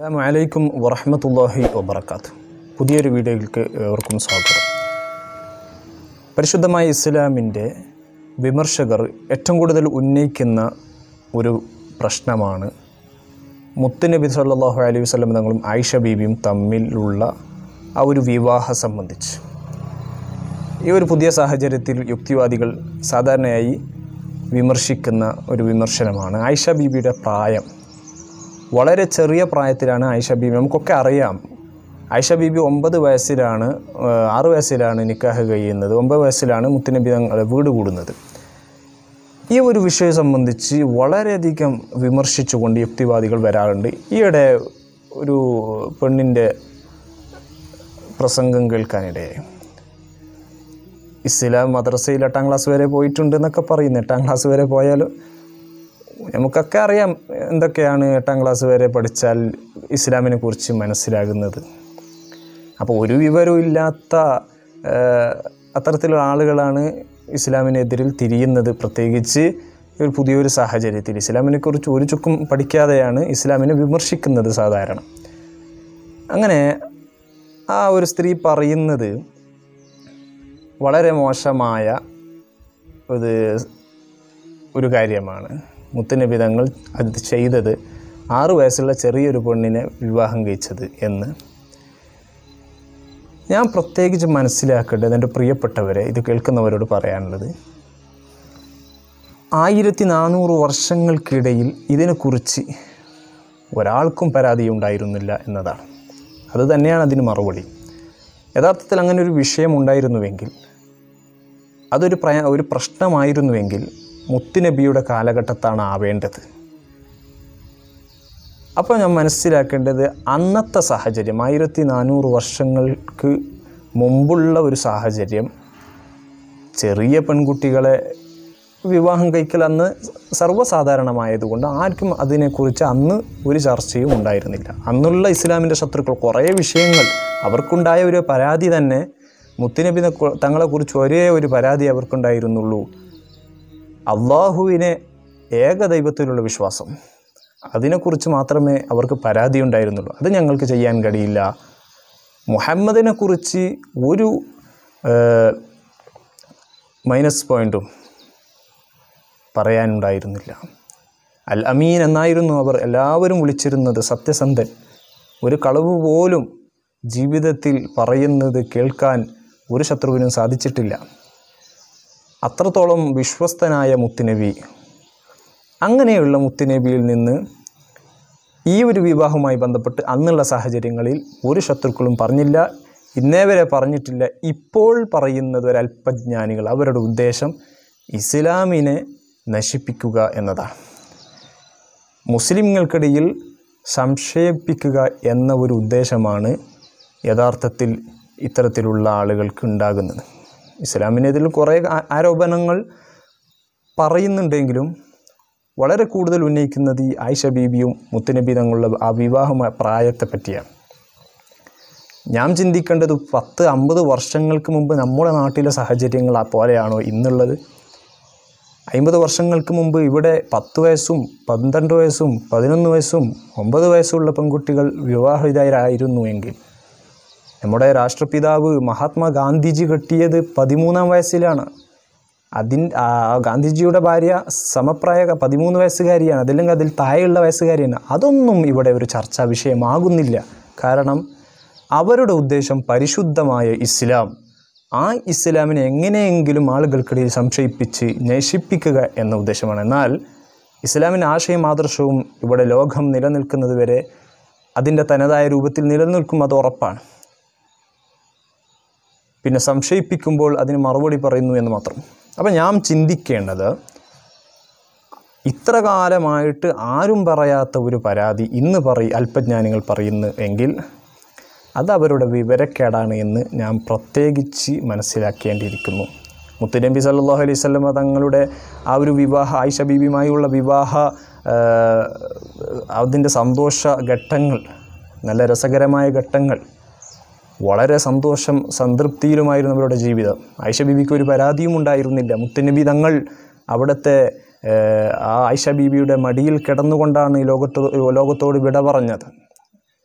അസ്സാം വലൈക്കും വറഹമത്തല്ലാഹി വബർക്കാത്തു പുതിയൊരു വീഡിയോയിലേക്ക് ഏവർക്കും സ്വാഗതം പരിശുദ്ധമായ ഇസ്ലാമിൻ്റെ വിമർശകർ ഏറ്റവും കൂടുതൽ ഉന്നയിക്കുന്ന ഒരു പ്രശ്നമാണ് മുത്തുനബി സല്ലല്ലാഹു അലൈഹി വസല്ലം തങ്ങളും ആയിഷ ബീബിയും തമ്മിലുള്ള ആ ഒരു വിവാഹം സംബന്ധിച്ച് ഈ ഒരു പുതിയ സാഹചര്യത്തിൽ യുക്തിവാദികൾ സാധാരണയായി വിമർശിക്കുന്ന ഒരു വിമർശനമാണ് ആയിഷ ബീബിയുടെ പ്രായം വളരെ ചെറിയ പ്രായത്തിലാണ് ആയിഷ ബീബി നമുക്കൊക്കെ അറിയാം ആയിഷ ബീബി ഒമ്പത് വയസ്സിലാണ് ആ, ആറ് വയസ്സിലാണ് നിക്കാഹ് കഴിയുന്നത് ഒമ്പത് വയസ്സിലാണ് മുത്തുനബി തങ്ങൾ വീട് കൂടുന്നത് ഈ ഒരു വിഷയം സംബന്ധിച്ച് വളരെയധികം വിമർശിച്ചുകൊണ്ട് യുക്തിവാദികൾ വരാറുണ്ട് ഈയിടെ ഒരു പെണ്ണിൻ്റെ പ്രസംഗം കേൾക്കാനിടയായി ഇസ്ലാം മദ്രസയിൽ എട്ടാം ക്ലാസ് വരെ പോയിട്ടുണ്ട് എന്നൊക്കെ പറയുന്നു എട്ടാം ക്ലാസ് വരെ പോയാലും നമുക്കൊക്കെ അറിയാം എന്തൊക്കെയാണ് എട്ടാം ക്ലാസ് വരെ പഠിച്ചാൽ ഇസ്ലാമിനെ കുറിച്ച് മനസ്സിലാകുന്നത് അപ്പോൾ ഒരു വിവരവും ഇല്ലാത്ത ആ, അത്തരത്തിലുള്ള ആളുകളാണ് ഇസ്ലാമിനെതിരിൽ തിരിയുന്നത് പ്രത്യേകിച്ച് ഒരു പുതിയൊരു സാഹചര്യത്തിൽ ഇസ്ലാമിനെ കുറിച്ച് ഒരു ചുക്കും പഠിക്കാതെയാണ് ഇസ്ലാമിനെ വിമർശിക്കുന്നത് സാധാരണ അങ്ങനെ ആ ഒരു സ്ത്രീ പറയുന്നത് വളരെ മോശമായ ഒരു ഒരു കാര്യമാണ് മുത്തുനബി തങ്ങൾ അത് ചെയ്തത് ആറ് വയസ്സുള്ള ചെറിയൊരു പെണ്ണിനെ വിവാഹം കഴിച്ചത് എന്ന് ഞാൻ പ്രത്യേകിച്ച് മനസ്സിലാക്കേണ്ടത് എൻ്റെ പ്രിയപ്പെട്ടവരെ ഇത് കേൾക്കുന്നവരോട് പറയാനുള്ളത് ആയിരത്തി നാനൂറ് വർഷങ്ങൾക്കിടയിൽ ഇതിനെക്കുറിച്ച് ഒരാൾക്കും പരാതി ഉണ്ടായിരുന്നില്ല എന്നതാണ് അത് തന്നെയാണ് അതിന് മറുപടി യഥാർത്ഥത്തിൽ അങ്ങനെ ഒരു വിഷയം ഉണ്ടായിരുന്നുവെങ്കിൽ അതൊരു പ്രയ ഒരു പ്രശ്നമായിരുന്നുവെങ്കിൽ മുത്തുനബിയുടെ കാലഘട്ടത്താണ് ആവേണ്ടത് അപ്പോൾ ഞാൻ മനസ്സിലാക്കേണ്ടത് അന്നത്തെ സാഹചര്യം ആയിരത്തി നാനൂറ് വർഷങ്ങൾക്ക് മുമ്പുള്ള ഒരു സാഹചര്യം ചെറിയ പെൺകുട്ടികളെ വിവാഹം കഴിക്കൽ അന്ന് സർവ്വസാധാരണമായതുകൊണ്ട് ആർക്കും അതിനെക്കുറിച്ച് അന്ന് ഒരു ചർച്ചയും ഉണ്ടായിരുന്നില്ല അന്നുള്ള ഇസ്ലാമിൻ്റെ ശത്രുക്കൾ കുറേ വിഷയങ്ങൾ അവർക്കുണ്ടായ ഒരു പരാതി തന്നെ മുത്തുനബി ത- തങ്ങളെക്കുറിച്ച് ഒരേ ഒരു പരാതി അവർക്കുണ്ടായിരുന്നുള്ളൂ അള്ളാഹുവിനെ ഏകദൈവത്തിലുള്ള വിശ്വാസം അതിനെക്കുറിച്ച് മാത്രമേ അവർക്ക് പരാതി ഉണ്ടായിരുന്നുള്ളൂ അത് ഞങ്ങൾക്ക് ചെയ്യാൻ കഴിയില്ല മുഹമ്മദിനെ കുറിച്ച് ഒരു മൈനസ് പോയിൻറ്റും പറയാനുണ്ടായിരുന്നില്ല അൽ അമീൻ എന്നായിരുന്നു അവർ എല്ലാവരും വിളിച്ചിരുന്നത് സത്യസന്ധൻ ഒരു കളവ് പോലും ജീവിതത്തിൽ പറയുന്നത് കേൾക്കാൻ ഒരു ശത്രുവിനും സാധിച്ചിട്ടില്ല അത്രത്തോളം വിശ്വസ്തനായ മുത്തുനബി അങ്ങനെയുള്ള മുത്തുനബിയിൽ നിന്ന് ഈ ഒരു വിവാഹവുമായി ബന്ധപ്പെട്ട് അന്നുള്ള സാഹചര്യങ്ങളിൽ ഒരു ശത്രുക്കളും പറഞ്ഞില്ല ഇന്നേ വരെ പറഞ്ഞിട്ടില്ല ഇപ്പോൾ പറയുന്നത് ഒരു അല്പജ്ഞാനികൾ അവരുടെ ഉദ്ദേശം ഇസ്ലാമിനെ നശിപ്പിക്കുക എന്നതാണ് മുസ്ലിങ്ങൾക്കിടയിൽ സംക്ഷേപിക്കുക എന്ന ഒരു ഉദ്ദേശമാണ് യഥാർത്ഥത്തിൽ ഇത്തരത്തിലുള്ള ആളുകൾക്ക് ഉണ്ടാകുന്നത് ഇസ്ലാമിനെതിൽ കുറേ ആ- ആരോപണങ്ങൾ പറയുന്നുണ്ടെങ്കിലും വളരെ കൂടുതൽ ഉന്നയിക്കുന്നത് ഈ ആയിഷ ബീബിയും മുത്തുനബി തങ്ങളുടെ ആ വിവാഹ പ്രായത്തെ പറ്റിയാണ് ഞാൻ ചിന്തിക്കേണ്ടത് പത്ത് അമ്പത് വർഷങ്ങൾക്ക് മുമ്പ് നമ്മുടെ നാട്ടിലെ സാഹചര്യങ്ങൾ ആ പോലെയാണോ ഇന്നുള്ളത് അമ്പത് വർഷങ്ങൾക്ക് മുമ്പ് ഇവിടെ പത്ത് വയസ്സും പന്ത്രണ്ട് വയസ്സും പതിനൊന്ന് വയസ്സും ഒമ്പത് വയസ്സുള്ള പെൺകുട്ടികൾ വിവാഹിതരായിരുന്നു എങ്കിൽ നമ്മുടെ രാഷ്ട്രപിതാവ് മഹാത്മാഗാന്ധിജി കെട്ടിയത് പതിമൂന്നാം വയസ്സിലാണ് അതിൻ ആ ഗാന്ധിജിയുടെ ഭാര്യ സമപ്രായ പതിമൂന്ന് വയസ്സുകാരിയാണ് അതല്ലെങ്കിൽ അതിൽ താഴെയുള്ള വയസ്സുകാരിയാണ് അതൊന്നും ഇവിടെ ഒരു ചർച്ചാ വിഷയമാകുന്നില്ല കാരണം അവരുടെ ഉദ്ദേശം പരിശുദ്ധമായ ഇസ്ലാം ആ ഇസ്ലാമിനെ എങ്ങനെയെങ്കിലും ആളുകൾക്കിടയിൽ സംശയിപ്പിച്ച് നശിപ്പിക്കുക എന്ന ഉദ്ദേശമാണ് എന്നാൽ ഇസ്ലാമിൻ്റെ ആശയം ആദർശവും ഇവിടെ ലോകം നിലനിൽക്കുന്നത് വരെ അതിൻ്റെ തനതായ രൂപത്തിൽ നിലനിൽക്കും അത് ഉറപ്പാണ് പിന്നെ സംശയിപ്പിക്കുമ്പോൾ അതിന് മറുപടി പറയുന്നു എന്ന് മാത്രം അപ്പം ഞാൻ ചിന്തിക്കേണ്ടത് ഇത്ര കാലമായിട്ട് ആരും പറയാത്ത ഒരു പരാതി ഇന്ന് പറയും അല്പജ്ഞാനികൾ പറയുന്നു എങ്കിൽ അത് അവരുടെ വിവരക്കേടാണ് എന്ന് ഞാൻ പ്രത്യേകിച്ച് മനസ്സിലാക്കേണ്ടിയിരിക്കുന്നു മുത്തുനബി സല്ലല്ലാഹു അലൈഹി വസല്ലമ തങ്ങളുടെ ആ ഒരു വിവാഹ ആയിഷ ബീബിയുമായുള്ള വിവാഹ ആ, അതിൻ്റെ സന്തോഷ ഘട്ടങ്ങൾ നല്ല രസകരമായ ഘട്ടങ്ങൾ വളരെ സന്തോഷം സംതൃപ്തിയിലുമായിരുന്നു അവരുടെ ജീവിതം ആയിഷ ബീബിക്ക് ഒരു പരാതിയും ഉണ്ടായിരുന്നില്ല മുത്തുനബി തങ്ങൾ അവിടുത്തെ ഏഹ്, ആ ആയിഷ ബീബിയുടെ മടിയിൽ കിടന്നുകൊണ്ടാണ് ഈ ലോകത്തോ ലോകത്തോട് വിട പറഞ്ഞത്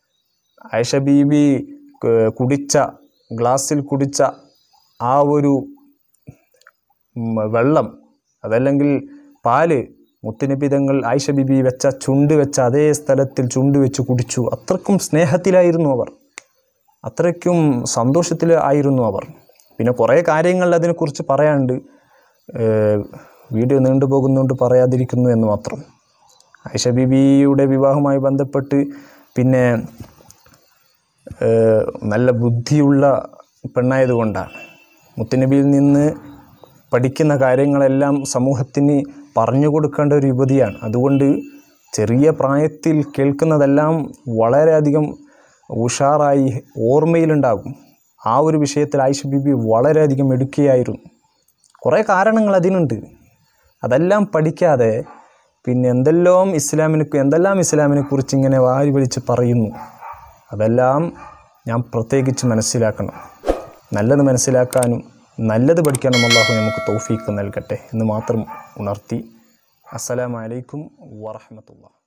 ആയിഷ ബീബി ക- കുടിച്ച ഗ്ലാസ്സിൽ കുടിച്ച ആ ഒരു ഉം, വെള്ളം അതല്ലെങ്കിൽ പാല് മുത്തുനിബിതങ്ങൾ ആയിഷ ബിബി വെച്ച ചുണ്ട് വെച്ച അതേ സ്ഥലത്തിൽ ചുണ്ട് വെച്ച് കുടിച്ചു അത്രക്കും സ്നേഹത്തിലായിരുന്നു അവർ അത്രയ്ക്കും സന്തോഷത്തിൽ ആയിരുന്നു അവർ പിന്നെ കുറേ കാര്യങ്ങൾ അതിനെക്കുറിച്ച് പറയാനുണ്ട് ഏഹ് വീഡിയോ നീണ്ടുപോകുന്നുകൊണ്ട് പറയാതിരിക്കുന്നു എന്ന് മാത്രം ആയിഷ ബിബിയുടെ വിവാഹവുമായി ബന്ധപ്പെട്ട് പിന്നെ ഏഹ് നല്ല ബുദ്ധിയുള്ള പെണ്ണായതുകൊണ്ടാണ് മുത്തുനബിയിൽ നിന്ന് പഠിക്കുന്ന കാര്യങ്ങളെല്ലാം സമൂഹത്തിന് പറഞ്ഞു കൊടുക്കേണ്ട ഒരു യുവതിയാണ് അതുകൊണ്ട് ചെറിയ പ്രായത്തിൽ കേൾക്കുന്നതെല്ലാം വളരെയധികം ഉഷാറായി ഓർമ്മയിലുണ്ടാകും ആ ഒരു വിഷയത്തിൽ ആയിഷ ബിബി വളരെയധികം എടുക്കുകയായിരുന്നു കുറേ കാരണങ്ങൾ അതിനുണ്ട് അതെല്ലാം പഠിക്കാതെ പിന്നെ എന്തെല്ലാം ഇസ്ലാമിനെ എന്തെല്ലാം ഇസ്ലാമിനെ കുറിച്ച് ഇങ്ങനെ വാരി വലിച്ച് പറയുന്നു അതെല്ലാം ഞാൻ പ്രത്യേകിച്ച് മനസ്സിലാക്കണം നല്ലത് മനസ്സിലാക്കാനും നല്ലത് പഠിക്കാനും അള്ളാഹു നമുക്ക് തൗഫീക്ക് നൽകട്ടെ എന്ന് മാത്രം ഉണർത്തി അസ്സലാമലൈക്കും വറഹമത്തുള്ള